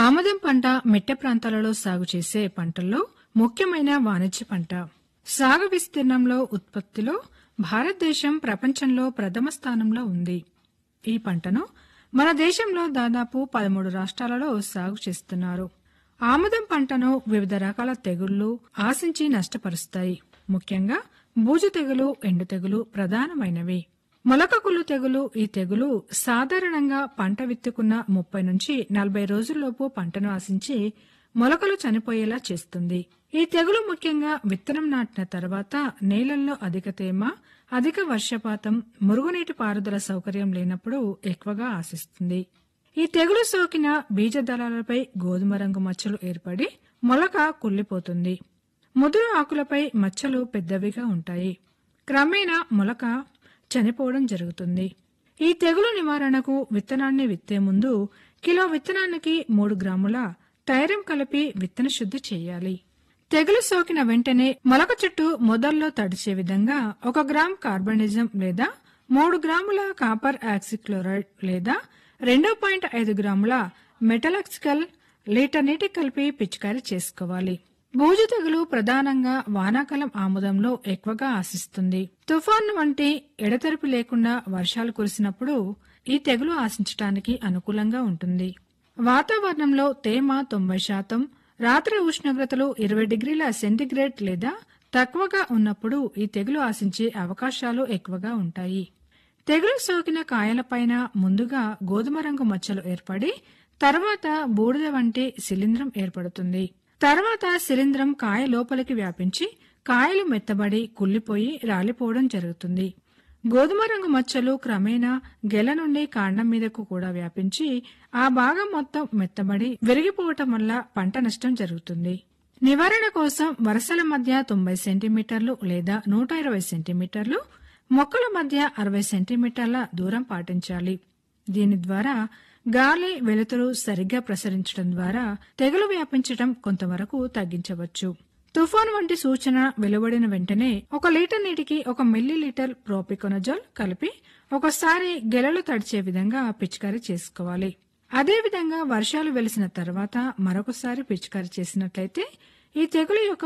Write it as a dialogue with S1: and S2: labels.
S1: ఆముదం పంట మిట్టె ప్రాంతాలలో సాగు చేసే పంటల్లో ముఖ్యమైన వాణిజ్య పంట సాగు విస్తీర్ణంలో ఉత్పత్తిలో భారతదేశం ప్రపంచంలో ప్రథమ స్థానంలో ఉంది ఈ పంటను మన దేశంలో దాదాపు పదమూడు రాష్ట్రాలలో సాగు చేస్తున్నారు ఆముదం పంటను వివిధ రకాల తెగుళ్లు ఆశించి నష్టపరుస్తాయి ముఖ్యంగా బూజు తెగులు ఎండు తెగులు ప్రధానమైనవి మొలక కుళ్ళు తెగులు ఈ తెగులు సాధారణంగా పంట విత్తుకున్న ముప్పై నుంచి నలభై రోజుల్లోపు పంటను ఆశించి మొలకలు చనిపోయేలా చేస్తుంది ఈ తెగులు ముఖ్యంగా విత్తనం నాటిన తర్వాత నేలల్లో అధిక తేమ అధిక వర్షపాతం మురుగునీటి పారుదల సౌకర్యం లేనప్పుడు ఎక్కువగా ఆశిస్తుంది ఈ తెగులు సోకిన బీజదళాలపై గోధుమ రంగు మచ్చలు ఏర్పడి మొలక కుళ్ళిపోతుంది ముదురు ఆకులపై మచ్చలు పెద్దవిగా ఉంటాయి క్రమేణా మొలక చనిపోవడం జరుగుతుంది ఈ తెగులు నివారణకు విత్తనాన్ని విత్తే ముందు కిలో విత్తనానికి మూడు గ్రాముల తైరం కలిపి విత్తన శుద్ధి చేయాలి తెగులు సోకిన వెంటనే మొలక చెట్టు మొదల్లో తడిచే విధంగా ఒక గ్రామ్ కార్బనిజం లేదా మూడు గ్రాముల కాపర్ ఆక్సిక్లోరైడ్ లేదా రెండు పాయింట్ ఐదు గ్రాముల మెటలాక్సికల్ లీటర్ నీటి కలిపి పిచికారీ చేసుకోవాలి బూజు తెగులు ప్రధానంగా వానాకాలం ఆముదంలో ఎక్కువగా ఆశిస్తుంది తుఫాను వంటి ఎడతెరిపి లేకుండా వర్షాలు కురిసినప్పుడు ఈ తెగులు ఆశించటానికి అనుకూలంగా ఉంటుంది వాతావరణంలో తేమ తొంభై శాతం రాత్రి ఉష్ణోగ్రతలు ఇరవై డిగ్రీల సెంటీగ్రేడ్ లేదా తక్కువగా ఉన్నప్పుడు ఈ తెగులు ఆశించే అవకాశాలు ఎక్కువగా ఉంటాయి తెగులు సోకిన కాయలపైన ముందుగా గోధుమ రంగు మచ్చలు ఏర్పడి తర్వాత బూడిద వంటి శిలీంధ్రం ఏర్పడుతుంది తర్వాత శిలీంధ్రం కాయ లోపలికి వ్యాపించి కాయలు మెత్తబడి కుళ్ళిపోయి రాలిపోవడం జరుగుతుంది గోధుమ రంగు మచ్చలు క్రమేణా గెల నుండి కాండం మీదకు కూడా వ్యాపించి ఆ భాగం మొత్తం మెత్తబడి విరిగిపోవటం వల్ల పంట నష్టం జరుగుతుంది నివారణ కోసం వరుసల మధ్య తొంభై సెంటీమీటర్లు లేదా నూట ఇరవై సెంటీమీటర్లు మొక్కల మధ్య అరవై సెంటీమీటర్ల దూరం పాటించాలి దీని ద్వారా గాలి వెలుతురు సరిగ్గా ప్రసరించడం ద్వారా తెగులు వ్యాపించడం కొంతవరకు తగ్గించవచ్చు తుఫాన్ వంటి సూచన వెలువడిన వెంటనే ఒక లీటర్ నీటికి ఒక మిల్లీ లీటర్ ప్రోపికొనజోల్ కలిపి ఒకసారి గెలలు తడిచే విధంగా పిచికారీ చేసుకోవాలి అదేవిధంగా వర్షాలు వెలిసిన తర్వాత మరొకసారి పిచికారీ చేసినట్లయితే ఈ తెగులు యొక్క